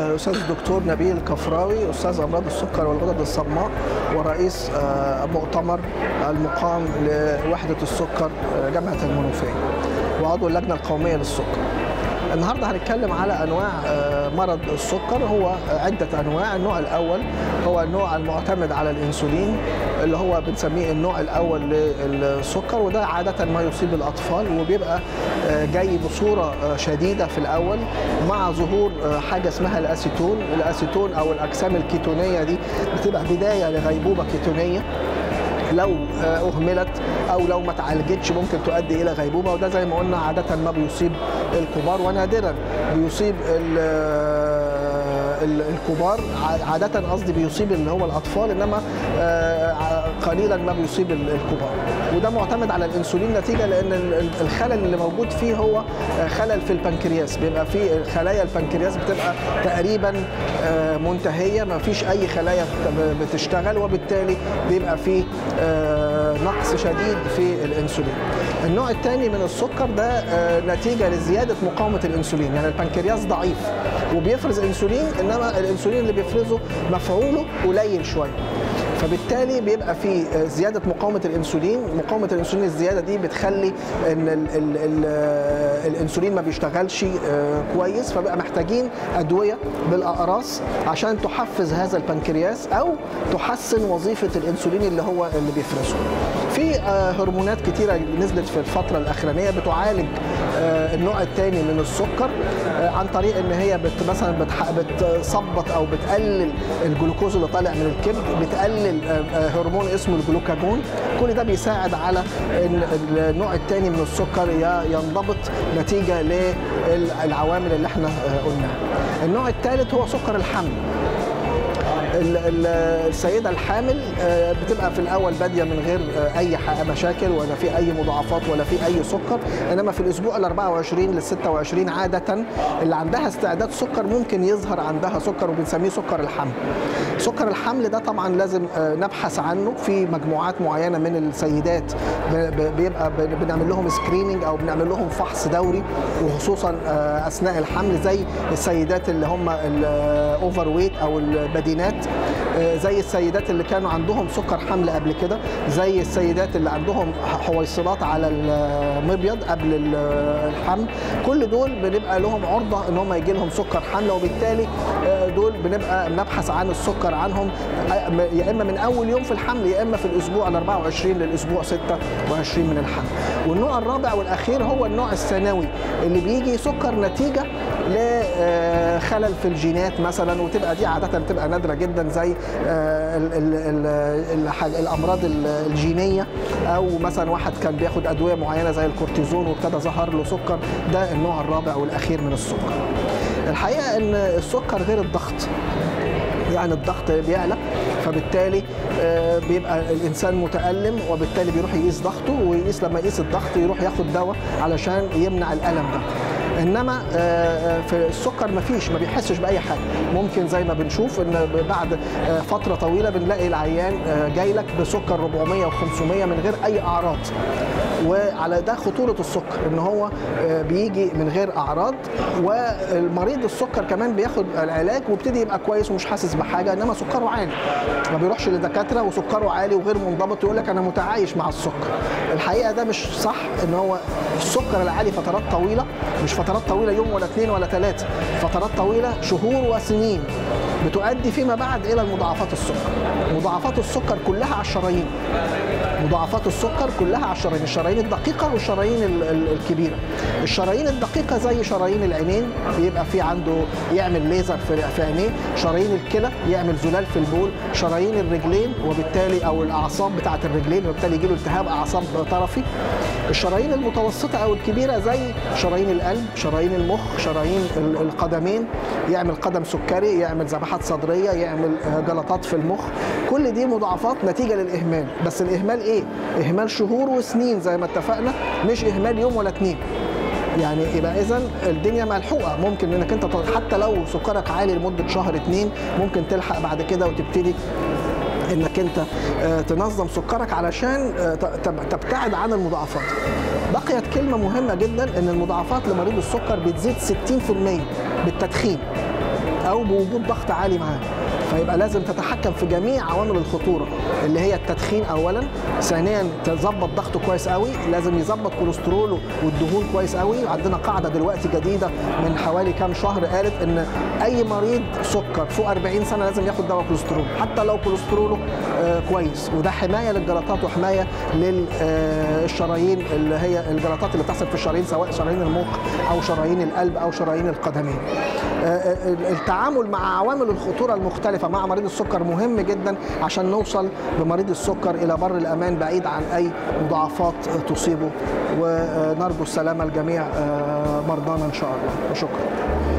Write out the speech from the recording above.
الاستاذ الدكتور نبيل كفراوي استاذ امراض السكر والغدد الصماء ورئيس مؤتمر المقام لوحده السكر جامعه المنوفيه وعضو اللجنه القوميه للسكر. النهارده هنتكلم على انواع مرض السكر هو عده انواع، النوع الاول هو النوع المعتمد على الانسولين اللي هو بنسميه النوع الاول للسكر وده عاده ما يصيب الاطفال وبيبقى جاي بصوره شديده في الاول مع ظهور حاجه اسمها الاسيتون، الاسيتون او الاجسام الكيتونيه دي بتبقى بدايه لغيبوبه كيتونيه لو اهملت او لو ما اتعالجتش ممكن تؤدي الى غيبوبه وده زي ما قلنا عاده ما بيصيب الكبار ونادرا بيصيب الكبار عادة قصدي بيصيب اللي هو الأطفال إنما قليلا ما بيصيب الكبار وده معتمد على الأنسولين نتيجة لأن الخلل اللي موجود فيه هو خلل في البنكرياس بيبقى فيه خلايا البنكرياس بتبقى تقريبا منتهية ما فيش أي خلايا بتشتغل وبالتالي بيبقى فيه نقص شديد في الأنسولين النوع الثاني من السكر ده نتيجة لزيادة مقاومة الأنسولين يعني البنكرياس ضعيف وبيفرز انسولين انما الانسولين اللي بيفرزه مفعوله قليل شويه فبالتالي بيبقى في زياده مقاومه الانسولين مقاومه الانسولين الزياده دي بتخلي ان ال ال ال الانسولين ما بيشتغلش كويس فبقى محتاجين ادويه بالاقراص عشان تحفز هذا البنكرياس او تحسن وظيفه الانسولين اللي هو اللي بيفرزه في هرمونات كتيره نزلت في الفتره الاخرانيه بتعالج النوع الثاني من السكر عن طريق ان هي بت مثلا بتثبط او بتقلل الجلوكوز اللي طالع من الكبد بتقلل هرمون اسمه الجلوكاجون كل ده بيساعد على ان النوع الثاني من السكر ينضبط نتيجه للعوامل اللي احنا قلناها النوع الثالث هو سكر الحمل السيده الحامل بتبقى في الاول باديه من غير اي مشاكل ولا في اي مضاعفات ولا في اي سكر انما في الاسبوع ال 24 لل 26 عاده اللي عندها استعداد سكر ممكن يظهر عندها سكر وبنسميه سكر الحمل. سكر الحمل ده طبعا لازم نبحث عنه في مجموعات معينه من السيدات بيبقى بنعمل لهم سكريننج او بنعمل لهم فحص دوري وخصوصا اثناء الحمل زي السيدات اللي هم الاوفر ويت او البدينات زي السيدات اللي كانوا عندهم سكر حمل قبل كده زي السيدات اللي عندهم حويصلات على المبيض قبل الحمل كل دول بنبقى لهم عرضه ان هم يجي لهم سكر حمل وبالتالي دول بنبقى نبحث عن السكر عنهم يا اما من اول يوم في الحمل يا اما في الاسبوع ال 24 للاسبوع 26 من الحمل والنوع الرابع والاخير هو النوع الثانوي اللي بيجي سكر نتيجه لخلل في الجينات مثلا وتبقى دي عاده بتبقى نادره جدا زي ال ال ال الامراض الجينيه او مثلا واحد كان بياخد ادويه معينه زي الكورتيزون وابتدى ظهر له سكر ده النوع الرابع والاخير من السكر الحقيقه ان السكر غير الضغط يعني الضغط بيعلى فبالتالي بيبقى الانسان متالم وبالتالي بيروح يقيس ضغطه ويقيس لما يقيس الضغط يروح ياخد دواء علشان يمنع الالم ده انما في السكر ما فيش ما بيحسش باي حاجه ممكن زي ما بنشوف ان بعد فتره طويله بنلاقي العيان جاي لك بسكر 400 و500 من غير اي اعراض وعلى ده خطوره السكر ان هو بيجي من غير اعراض والمريض السكر كمان بياخد العلاج وابتدي يبقى كويس ومش حاسس بحاجه انما سكره عالي ما بيروحش لدكاتره وسكره عالي وغير منضبط يقول لك انا متعايش مع السكر الحقيقه ده مش صح ان هو السكر العالي فترات طويله مش فترات طويله يوم ولا اثنين ولا ثلاثه فترات طويله شهور وسنين بتؤدي فيما بعد الى مضاعفات السكر مضاعفات السكر كلها على الشرايين مضاعفات السكر كلها على الشرايين الشرايين الدقيقه والشرايين الكبيره الشرايين الدقيقه زي شرايين العينين بيبقى في عنده يعمل ليزر في عينيه شرايين الكلى يعمل زلال في البول شرايين الرجلين وبالتالي او الاعصاب بتاعه الرجلين وبالتالي يجي له التهاب اعصاب طرفي الشرايين المتوسطه او الكبيره زي شرايين القلب شرايين المخ شرايين القدمين يعمل قدم سكري يعمل ذبحات صدريه يعمل جلطات في المخ كل دي مضاعفات نتيجه للاهمال بس الاهمال ايه اهمال شهور وسنين زي ما اتفقنا مش اهمال يوم ولا اتنين يعني يبقى اذا الدنيا ملحوقه ممكن انك انت حتى لو سكرك عالي لمده شهر اتنين ممكن تلحق بعد كده وتبتدي انك انت تنظم سكرك علشان تبتعد عن المضاعفات بقيت كلمه مهمه جدا ان المضاعفات لمريض السكر بتزيد 60% بالتدخين او بوجود ضغط عالي معاه فيبقى لازم تتحكم في جميع عوامل الخطوره اللي هي التدخين اولا ثانيا تظبط ضغطه كويس قوي لازم يظبط كوليستروله والدهون كويس قوي عندنا قاعده دلوقتي جديده من حوالي كام شهر قالت ان اي مريض سكر فوق 40 سنه لازم ياخد دواء كوليسترول حتى لو كوليستروله آه كويس وده حمايه للجلطات وحمايه للشرايين اللي هي الجلطات اللي بتحصل في الشرايين سواء شرايين المخ او شرايين القلب او شرايين القدمين آه التعامل مع عوامل الخطوره المختلفه مع مريض السكر مهم جدا عشان نوصل بمريض السكر الى بر الامان بعيد عن اي مضاعفات تصيبه ونرجو السلامه لجميع مرضانا ان شاء الله وشكرا